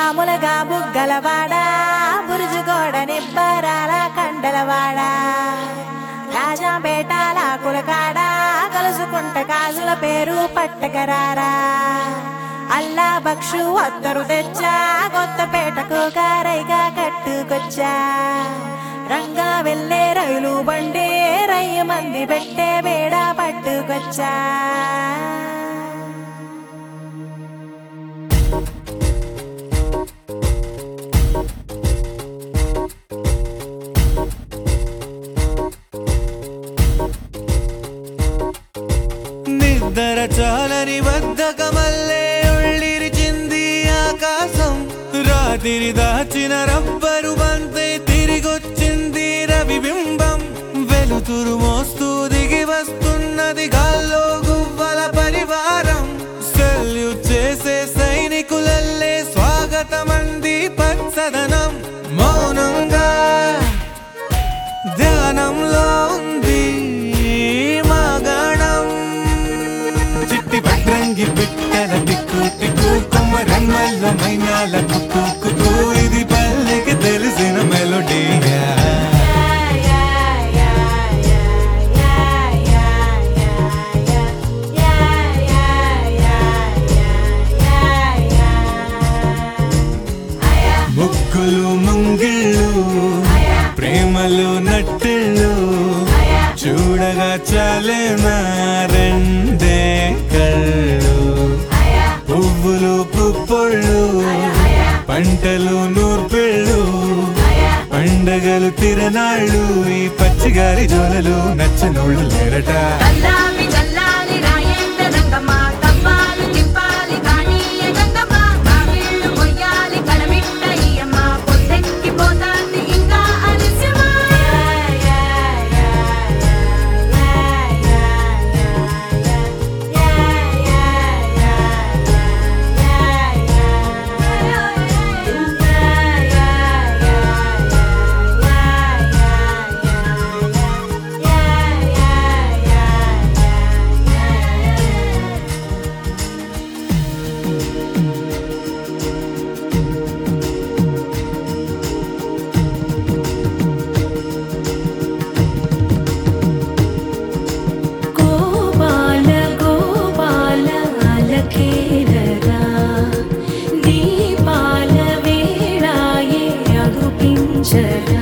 మామూలుగా బుగ్గలవాడా బురుజుగోడ నిబ్బరాల కండలవాడా రాజాపేటాల కులకాడ కలుసుకుంట కాజుల పేరు పట్టకరారా అల్లా బక్షు అత్తరు తెచ్చా కొత్తపేటకు కారైగా కట్టుకొచ్చా రంగా వెళ్ళే రైలు బండి రయ్య మంది పెట్టే బేడ పట్టుకొచ్చా నిద్ర చాలని బద్ధకమల్లే ఉళ్ళిరిచింది ఆకాశం రాత్రి దాచిన రబ్బరు బంతే తిరిగొచ్చింది రవిబింబం వెలుతురు మోస్తూ దిగి వస్తున్నది గాల్లో గువ్వల పరివారం సెల్యూట్ చేసే సైనికులల్లే స్వాగతమంది పచ్చదనం మౌనంగా ధ్యానంలో ఉంది మాగణం చిట్టి పట్రంగి బిట్టల టిక్కు టిక్కు కుమ్మరమ్మల్ల మైనాల కుక్కు కుక్కు ఇది పల్లెకి తెలిసిన మెలోడీగా ముగ్గులు ముంగిళ్ళు ప్రేమలు నట్టిళ్ళు చూడగా చాలేనా రెండే కళ్ళు పువ్వులు పుప్పొళ్ళు పంటలు నూర్పిళ్ళు పండగలు తిరనాళ్ళు ఈ పచ్చిగారి జోలలు నచ్చనోళ్ళు లేరట కల్లాపి చల్లాలి రాయేంద్ర రంగమ్మ కవ్వాలి తిప్పాలి కానీయ గంగమ్మ కావిళ్ళు మొయ్యాలి కడమిట్ట ఈయమ్మ పొద్దెక్కి పోతాంది ఇంకా అలస్యమా గోపాల గోపాల అలకేలరా దీపాల వేళాయే అగుపించరా